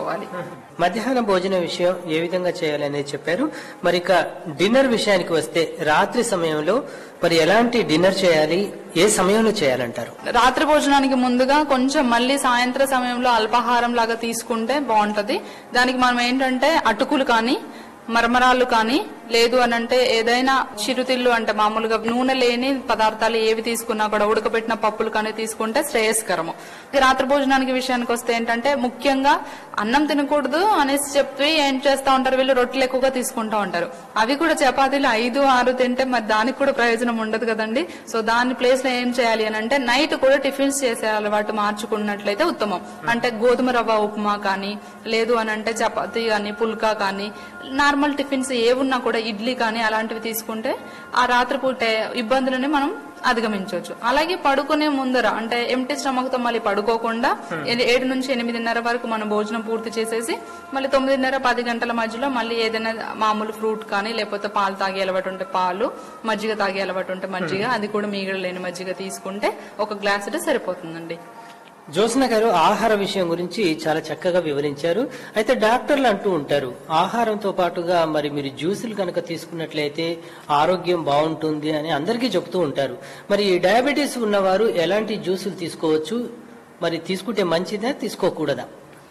తీసుకోవాలి మధ్యాహ్న భోజన విషయం ఏ విధంగా చేయాలనేది చెప్పారు మరి ఇక డిన్నర్ విషయానికి వస్తే రాత్రి సమయంలో మరి ఎలాంటి డిన్నర్ చేయాలి ఏ సమయంలో చేయాలంటారు రాత్రి భోజనానికి ముందుగా కొంచెం మళ్ళీ సాయంత్రం సమయంలో అల్పాహారం లాగా తీసుకుంటే బాగుంటది దానికి మనం ఏంటంటే అటుకులు కానీ మరమరాలు కానీ లేదు అని అంటే ఏదైనా చిరుతిళ్ళు అంటే మామూలుగా నూనె లేని పదార్థాలు ఏవి తీసుకున్నా కూడా ఉడకబెట్టిన పప్పులు కానీ తీసుకుంటే శ్రేయస్కరము ఇక రాత్రి భోజనానికి విషయానికి వస్తే ఏంటంటే ముఖ్యంగా అన్నం తినకూడదు అనేసి చెప్పి ఏం చేస్తా ఉంటారు వీళ్ళు రొట్టెలు ఎక్కువగా తీసుకుంటా ఉంటారు అవి కూడా చపాతీలు ఐదు ఆరు తింటే మరి దానికి కూడా ప్రయోజనం ఉండదు కదండి సో దాని ప్లేస్ లో ఏం చేయాలి అని అంటే నైట్ కూడా టిఫిన్స్ చేసే అలవాటు మార్చుకున్నట్లయితే ఉత్తమం అంటే గోధుమ రవ్వ ఉప్మా కానీ లేదు అని అంటే చపాతీ కానీ పుల్కా కానీ నార్మల్ టిఫిన్స్ ఏవున్నా కూడా ఇడ్లీ కానీ అలాంటివి తీసుకుంటే ఆ రాత్రిపూట ఇబ్బందులని మనం అధిగమించవచ్చు అలాగే పడుకునే ముందర అంటే ఎంటీ స్టమక్ తో మళ్ళీ పడుకోకుండా ఏ- ఏడు నుంచి ఎనిమిదిన్నర వరకు మనం భోజనం పూర్తి చేసేసి మళ్ళీ తొమ్మిదిన్నర పది గంటల మధ్యలో మళ్ళీ ఏదైనా మామూలు ఫ్రూట్ కానీ లేకపోతే పాలు తాగే అలవాటు ఉంటే పాలు మజ్జిగ తాగే అలవాటు ఉంటే మజ్జిగ అది కూడా మీగడ లేని మజ్జిగ తీసుకుంటే ఒక గ్లాస్ అంటే సరిపోతుందండి జ్యోత్స్న గారు ఆహార విషయం గురించి చాలా చక్కగా వివరించారు అయితే డాక్టర్లు అంటూ ఉంటారు ఆహారంతో పాటుగా మరి మీరు జ్యూసులు కనుక తీసుకున్నట్లయితే ఆరోగ్యం బాగుంటుంది అని అందరికీ చెప్తూ ఉంటారు మరి ఈ డయాబెటీస్ ఉన్నవారు ఎలాంటి జ్యూసులు తీసుకోవచ్చు మరి తీసుకుంటే మంచిదా తీసుకోకూడదా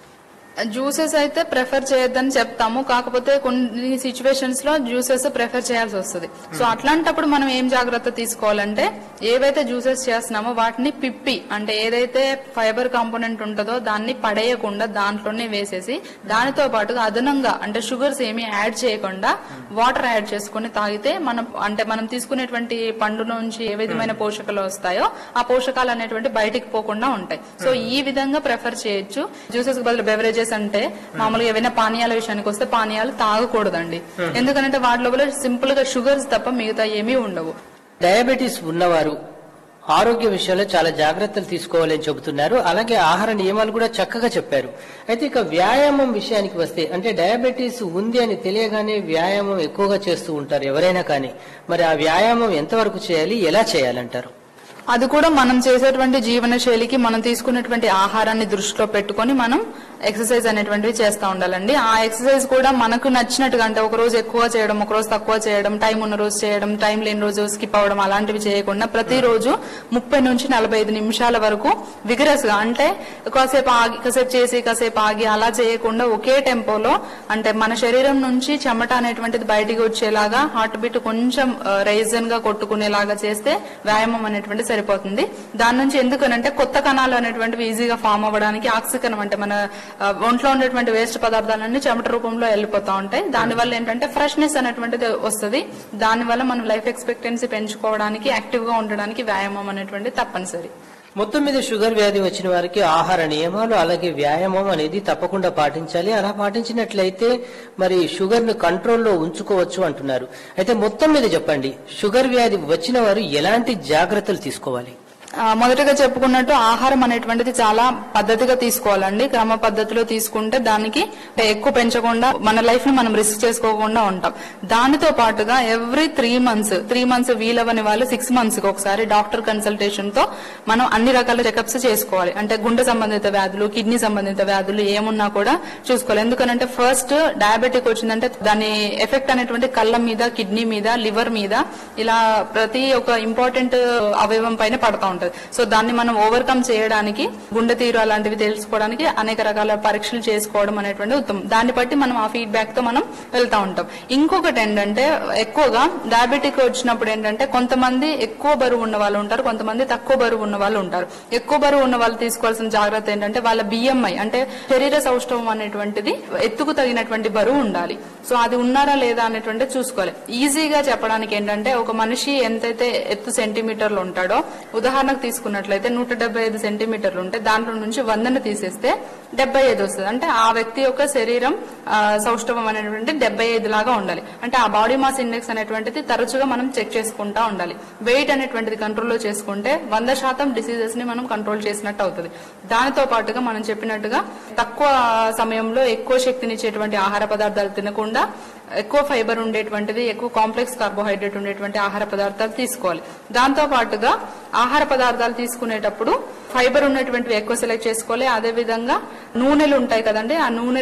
జ్యూసెస్ అయితే ప్రిఫర్ చేయొద్దని చెప్తాము కాకపోతే కొన్ని సిచ్యువేషన్స్ లో జ్యూసెస్ ప్రిఫర్ చేయాల్సి వస్తుంది సో అట్లాంటప్పుడు మనం ఏం జాగ్రత్త తీసుకోవాలంటే ఏవైతే జ్యూసెస్ చేస్తున్నామో వాటిని పిప్పి అంటే ఏదైతే ఫైబర్ కాంపోనెంట్ ఉంటుందో దాన్ని పడేయకుండా దాంట్లోనే వేసేసి దానితో పాటుగా అదనంగా అంటే షుగర్స్ ఏమీ యాడ్ చేయకుండా వాటర్ యాడ్ చేసుకుని తాగితే మనం అంటే మనం తీసుకునేటువంటి పండు నుంచి ఏ విధమైన పోషకాలు వస్తాయో ఆ పోషకాలు అనేటువంటి బయటికి పోకుండా ఉంటాయి సో ఈ విధంగా ప్రిఫర్ చేయొచ్చు జ్యూసెస్ కి బదులు బెవరేజెస్ అంటే మామూలుగా ఏవైనా పానీయాల విషయానికి వస్తే పానీయాలు తాగకూడదండి ఎందుకంటే వాటి లోపల సింపుల్ గా షుగర్స్ తప్ప మిగతా ఏమీ ఉండవు డయాబెటీస్ ఉన్నవారు ఆరోగ్య విషయంలో చాలా జాగ్రత్తలు తీసుకోవాలని చెబుతున్నారు అలాగే ఆహార నియమాలు కూడా చక్కగా చెప్పారు అయితే ఇక వ్యాయామం విషయానికి వస్తే అంటే డయాబెటీస్ ఉంది అని తెలియగానే వ్యాయామం ఎక్కువగా చేస్తూ ఉంటారు ఎవరైనా కానీ మరి ఆ వ్యాయామం ఎంతవరకు చేయాలి ఎలా చేయాలంటారు అది కూడా మనం చేసేటువంటి జీవన శైలికి మనం తీసుకునేటువంటి ఆహారాన్ని దృష్టిలో పెట్టుకొని మనం ఎక్సర్సైజ్ అనేటువంటివి చేస్తూ ఉండాలండి ఆ ఎక్సర్సైజ్ కూడా మనకు నచ్చినట్టుగా అంటే ఒక రోజు ఎక్కువ చేయడం ఒక రోజు తక్కువ చేయడం టైం ఉన్న రోజు చేయడం టైం లేని రోజు స్కిప్ అవ్వడం అలాంటివి చేయకుండా ప్రతిరోజు ముప్పై నుంచి నలభై ఐదు నిమిషాల వరకు విగరస్ గా అంటే కాసేపు ఆగి కాసేపు చేసి కాసేపు ఆగి అలా చేయకుండా ఒకే టెంపోలో అంటే మన శరీరం నుంచి చెమట అనేటువంటిది బయటికి వచ్చేలాగా హార్ట్ బీట్ కొంచెం రైజన్ గా కొట్టుకునేలాగా చేస్తే వ్యాయామం అనేటువంటిది సరిపోతుంది దాని నుంచి ఎందుకనంటే కొత్త కణాలు అనేటువంటివి ఈజీగా ఫామ్ అవ్వడానికి ఆక్సికనం అంటే మన ఆ, ఒంట్లో ఉండేటువంటి వేస్ట్ పదార్థాలన్నీ చెమట రూపంలో వెళ్ళిపోతా ఉంటాయి దానివల్ల ఏంటంటే ఫ్రెష్నెస్ అనేటువంటిది వస్తుంది దానివల్ల మనం లైఫ్ ఎక్స్పెక్టెన్సీ పెంచుకోవడానికి యాక్టివ్ గా ఉండడానికి వ్యాయామం అనేటువంటిది తప్పనిసరి మొత్తం మీద షుగర్ వ్యాధి వచ్చిన వారికి ఆహార నియమాలు అలాగే వ్యాయామం అనేది తప్పకుండా పాటించాలి అలా పాటించినట్లయితే మరి షుగర్ ను కంట్రోల్లో ఉంచుకోవచ్చు అంటున్నారు అయితే మొత్తం మీద చెప్పండి షుగర్ వ్యాధి వచ్చిన వారు ఎలాంటి జాగ్రత్తలు తీసుకోవాలి ఆ, మొదటగా చెప్పుకున్నట్టు ఆహారం అనేటువంటిది చాలా పద్ధతిగా తీసుకోవాలండి క్రమ పద్ధతిలో తీసుకుంటే దానికి ఎక్కువ పెంచకుండా మన లైఫ్ ని మనం రిస్క్ చేసుకోకుండా ఉంటాం దానితో పాటుగా every three months three months వీలవని వాళ్ళు సిక్స్ మంత్స్ కి ఒకసారి డాక్టర్ కన్సల్టేషన్ తో మనం అన్ని రకాల చెకప్స్ చేసుకోవాలి అంటే గుండె సంబంధిత వ్యాధులు కిడ్నీ సంబంధిత వ్యాధులు ఏమున్నా కూడా చూసుకోవాలి ఎందుకనంటే ఫస్ట్ డయాబెటిక్ వచ్చిందంటే దాని ఎఫెక్ట్ అనేటువంటి కళ్ళ మీద కిడ్నీ మీద లివర్ మీద ఇలా ప్రతి ఒక్క ఇంపార్టెంట్ అవయవం పైన పడతా ఉంటది సో దాన్ని మనం ఓవర్కమ్ చేయడానికి గుండె తీరు అలాంటివి తెలుసుకోవడానికి అనేక రకాల పరీక్షలు చేసుకోవడం అనేటువంటి ఉత్తమం దాన్ని బట్టి మనం ఆ ఫీడ్బ్యాక్ తో మనం వెళ్తా ఉంటాం ఇంకొకటి ఏంటంటే ఎక్కువగా డయాబెటిక్ వచ్చినప్పుడు ఏంటంటే కొంతమంది ఎక్కువ బరువు ఉన్న వాళ్ళు ఉంటారు కొంతమంది తక్కువ బరువు ఉన్న వాళ్ళు ఉంటారు ఎక్కువ బరువు ఉన్న వాళ్ళు తీసుకోవాల్సిన జాగ్రత్త ఏంటంటే వాళ్ళ బిఎంఐ అంటే శరీర సౌష్ఠవం అనేటువంటిది ఎత్తుకు తగినటువంటి బరువు ఉండాలి సో అది ఉన్నారా లేదా అనేటువంటి చూసుకోవాలి ఈజీగా చెప్పడానికి ఏంటంటే ఒక మనిషి ఎంతైతే ఎత్తు సెంటీమీటర్లు ఉంటాడో ఉదాహరణకు తీసుకున్నట్లయితే నూట డెబ్బై ఐదు సెంటీమీటర్లు ఉంటే దాంట్లో నుంచి వందను తీసేస్తే డెబ్బై ఐదు వస్తుంది అంటే ఆ వ్యక్తి యొక్క శరీరం ఆ, సౌష్ఠవం అనేటువంటి డెబ్బై ఐదు లాగా ఉండాలి అంటే ఆ బాడీ మాస్ ఇండెక్స్ అనేటువంటిది తరచుగా మనం చెక్ చేసుకుంటా ఉండాలి వెయిట్ అనేటువంటిది కంట్రోల్లో చేసుకుంటే వంద శాతం డిసీజెస్ ని మనం కంట్రోల్ చేసినట్టు అవుతుంది దానితో పాటుగా మనం చెప్పినట్టుగా తక్కువ సమయంలో ఎక్కువ శక్తినిచ్చేటువంటి ఆహార పదార్థాలు తినకుండా ఎక్కువ ఫైబర్ ఉండేటువంటిది ఎక్కువ కాంప్లెక్స్ కార్బోహైడ్రేట్ ఉండేటువంటి ఆహార పదార్థాలు తీసుకోవాలి దాంతో పాటుగా ఆహార పదార్థాలు తీసుకునేటప్పుడు ఫైబర్ ఉన్నటువంటివి ఎక్కువ సెలెక్ట్ చేసుకోవాలి అదే విధంగా నూనెలు ఉంటాయి కదండి ఆ నూనె